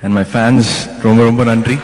and my fans ரொம்ப ரொம்ப நன்றி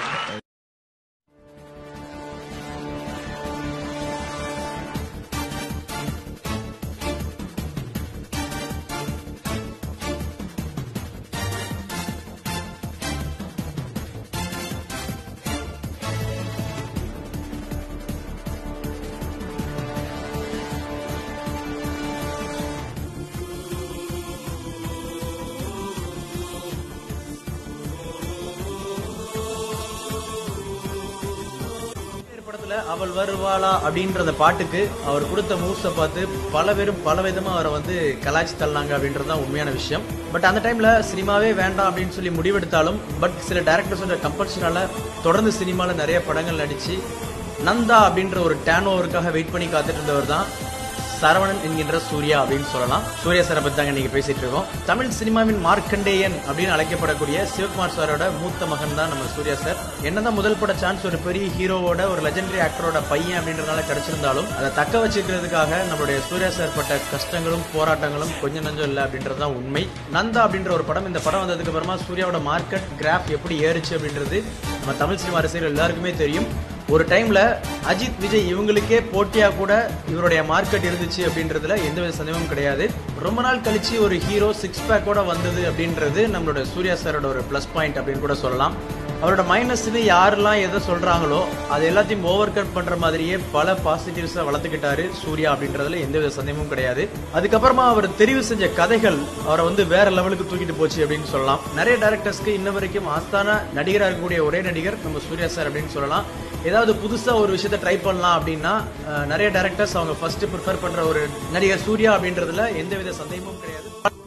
இந்த படத்துல அவள் வருவாளா அப்படின்றத பாட்டுக்கு அவர் கொடுத்த மூவ்ஸை பார்த்து பல பேரும் பல விதமா அவரை வந்து கலாய்ச்சி தள்ளாங்க அப்படின்றது தான் உண்மையான விஷயம் பட் அந்த டைம்ல சினிமாவே வேண்டாம் அப்படின்னு சொல்லி முடிவெடுத்தாலும் பட் சில டேரக்டர்ஸோட கம்பல்ஷனால தொடர்ந்து சினிமால நிறைய படங்கள் நடிச்சு நந்தா அப்படின்ற ஒரு டேன் ஓவருக்காக வெயிட் பண்ணி காத்துட்டு இருந்தவர் தான் சரவணன் என்கின்ற சூர்யா அப்படின்னு சொல்லலாம் சூர்யா சாரை பத்தி தாங்க நீங்க பேசிட்டு இருக்கோம் தமிழ் சினிமாவின் மார்க்கண்டேயன் அப்படின்னு அழைக்கப்படக்கூடிய சிவகுமார் சாரோட மூத்த மகன் தான் நம்ம சூர்யா சார் என்னதான் முதல் பட சான்ஸ் ஒரு பெரிய ஹீரோவோட ஒரு லெஜெண்டரி ஆக்டரோட பையன் அப்படின்றதுனால கிடைச்சிருந்தாலும் அதை தக்க வச்சுக்கிறதுக்காக நம்மளுடைய சூர்யா சார் பட்ட கஷ்டங்களும் போராட்டங்களும் கொஞ்சம் நஞ்சம் இல்லை அப்படின்றது தான் உண்மை நந்தா அப்படின்ற ஒரு படம் இந்த படம் வந்ததுக்கு அப்புறமா சூர்யாவோட மார்க்கெட் கிராஃப் எப்படி ஏறுச்சு அப்படின்றது நம்ம தமிழ் சினிமா ரசிகர்கள் எல்லாருக்குமே தெரியும் ஒரு டைம்ல அஜித் விஜய் இவங்களுக்கே போட்டியா கூட இவருடைய மார்க்கெட் இருந்துச்சு அப்படின்றதுல எந்தவித சந்தேகமும் கிடையாது ரொம்ப நாள் கழிச்சு ஒரு ஹீரோ சிக்ஸ் பேக்கோட வந்தது அப்படின்றது நம்மளோட சூர்யா சாரோட ஒரு ப்ளஸ் பாயிண்ட் அப்படின்னு கூட சொல்லலாம் அவரோட மைனஸ்னு யாரெல்லாம் எதை சொல்றாங்களோ அது எல்லாத்தையும் ஓவர் கட் பண்ற மாதிரியே பல பாசிட்டிவ்ஸை வளர்த்துக்கிட்டாரு சூர்யா அப்படின்றதுல எந்தவித சந்தேகமும் கிடையாது அதுக்கப்புறமா அவர் தெரிவு செஞ்ச கதைகள் அவரை வந்து வேற லெவலுக்கு தூக்கிட்டு போச்சு அப்படின்னு சொல்லலாம் நிறைய டேரக்டர்ஸ்க்கு இன்ன வரைக்கும் ஆஸ்தான நடிகராக இருக்கக்கூடிய ஒரே நடிகர் நம்ம சூர்யா சார் அப்படின்னு சொல்லலாம் ஏதாவது புதுசா ஒரு விஷயத்த ட்ரை பண்ணலாம் அப்படின்னா அஹ், நிறைய டேரக்டர்ஸ் அவங்க ஃபர்ஸ்ட் ப்ரிஃபர் பண்ற ஒரு நடிகர் சூர்யா அப்படின்றதுல எந்தவித சந்தேகமும் கிடையாது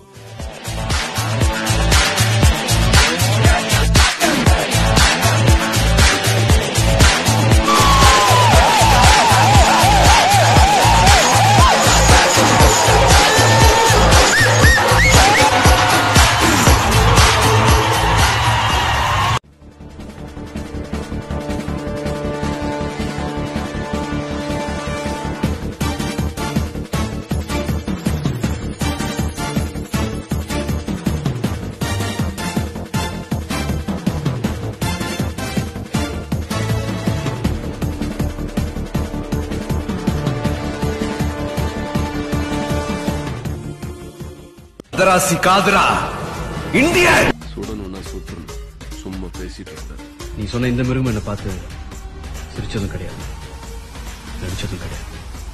மதராசி காதரா இந்தியா சுடணும்னா சுற்றணும் சும்மா பேசிட்டு இருந்த நீ சொன்ன இந்த மிருகம் என்னை பார்த்து சிரிச்சதும் கிடையாது நடிச்சதும் கிடையாது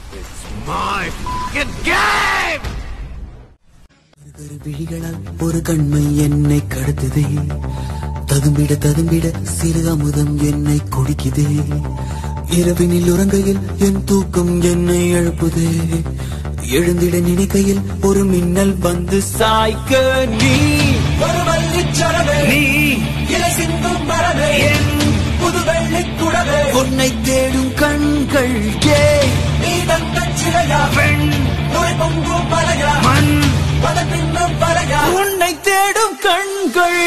ஒரு விழிகளால் ஒரு கண்மை என்னை கடத்துதே ததும்பிட ததும்பிட சிறு அமுதம் என்னை குடிக்குதே இரவினில் உறங்கையில் என் தூக்கம் என்னை எழுப்புதே எழுந்திட நினைக்கையில் ஒரு மின்னல் வந்து சாய்க்க நீ ஒரு வள்ளிச்சரவே நீ இலை சிந்தும் மரமே என் புது வெள்ளி குடவே உன்னை தேடும் கண்கள் கே நீ தந்த சிலையா பெண் நுரை பொங்கும் பலையா மண் பதப்பின்னும் பலையா உன்னை தேடும் கண்கள்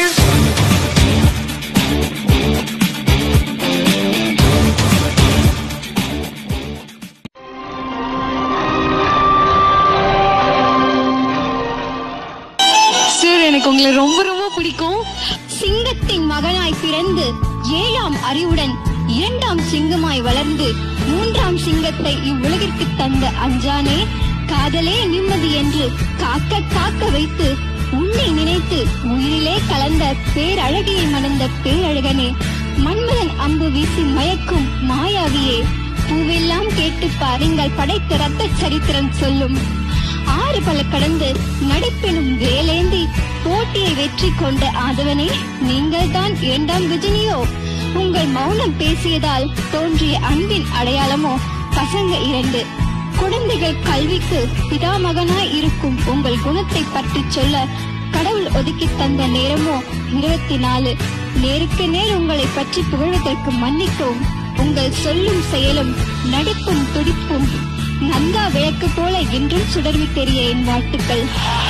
சார் எனக்கு உங்களை ரொம்ப ரொம்ப பிடிக்கும் சிங்கத்தின் மகனாய் பிறந்து ஏழாம் அறிவுடன் இரண்டாம் சிங்கமாய் வளர்ந்து மூன்றாம் சிங்கத்தை இவ்வுலகிற்கு தந்த அஞ்சானே காதலே நிம்மதி என்று காக்க காக்க வைத்து உன்னை நினைத்து உயிரிலே கலந்த பேரழகியை மணந்த பேரழகனே மன்மதன் அம்பு வீசி மயக்கும் மாயாவியே பூவெல்லாம் கேட்டு பாருங்கள் படைத்த ரத்த சரித்திரம் சொல்லும் ஆறு பல கடந்து நடிப்பெனும் வேலேந்தி போட்டியை வெற்றி கொண்ட ஆதவனே நீங்கள் தான் இரண்டாம் விஜனியோ உங்கள் மௌனம் பேசியதால் தோன்றிய அன்பின் அடையாளமோ பசங்க இரண்டு குழந்தைகள் கல்விக்கு பிதாமகனாய் இருக்கும் உங்கள் குணத்தை பற்றி சொல்ல கடவுள் ஒதுக்கி தந்த நேரமோ இருபத்தி நாலு நேருக்கு நேர் உங்களை பற்றி புகழ்வதற்கு மன்னிக்கவும் உங்கள் சொல்லும் செயலும் நடிப்பும் துடிப்பும் நந்தா விளக்கு போல என்றும் சுடர்வி தெரிய என் வாழ்த்துக்கள்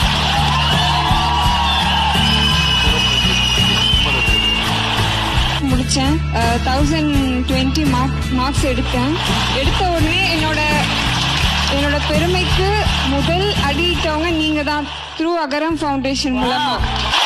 முடிச்சேன் தௌசண்ட் டுவெண்ட்டி மார்க் மார்க்ஸ் எடுத்தேன் எடுத்த உடனே என்னோட என்னோட பெருமைக்கு முதல் அடியிட்டவங்க நீங்க தான் த்ரூ அகரம் ஃபவுண்டேஷன் மூலமா